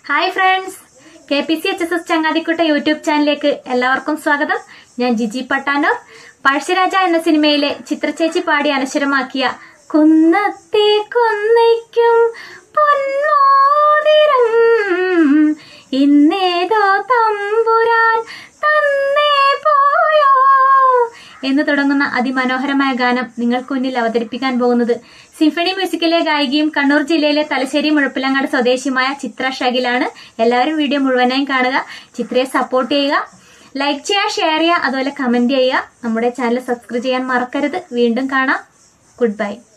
hi friends K P C H S S ചങ്ങാതിക്കുട്ട YouTube ചാനലിലേക്ക് എല്ലാവർക്കും സ്വാഗതം ഞാൻ ജിജി പട്ടാനൂർ പഴശ്ശിരാജ എന്ന സിനിമയിലെ ചിത്രചേച്ചി പാടി അനശ്വരമാക്കിയ കുന്നത്തെ കൊന്നയ്ക്കും പൊന്മോതിരം ഇന്നേതോ തമ്പുരാൻ തന്നേ പോയോ എന്ന് തുടങ്ങുന്ന അതിമനോഹരമായ ഗാനം നിങ്ങൾക്ക് മുന്നിൽ അവതരിപ്പിക്കാൻ പോകുന്നത് സിംഫണി മ്യൂസിക്കിലെ ഗായികയും കണ്ണൂർ ജില്ലയിലെ തലശ്ശേരി മുഴപ്പിലങ്ങാട് സ്വദേശിയുമായ ചിത്ര ഷകിലാണ് എല്ലാവരും വീഡിയോ മുഴുവനായും കാണുക ചിത്രയെ സപ്പോർട്ട് ചെയ്യുക ലൈക്ക് ചെയ്യുക ഷെയർ ചെയ്യുക അതുപോലെ കമന്റ് ചെയ്യുക നമ്മുടെ ചാനൽ സബ്സ്ക്രൈബ് ചെയ്യാൻ മറക്കരുത് വീണ്ടും കാണാം ഗുഡ് ബൈ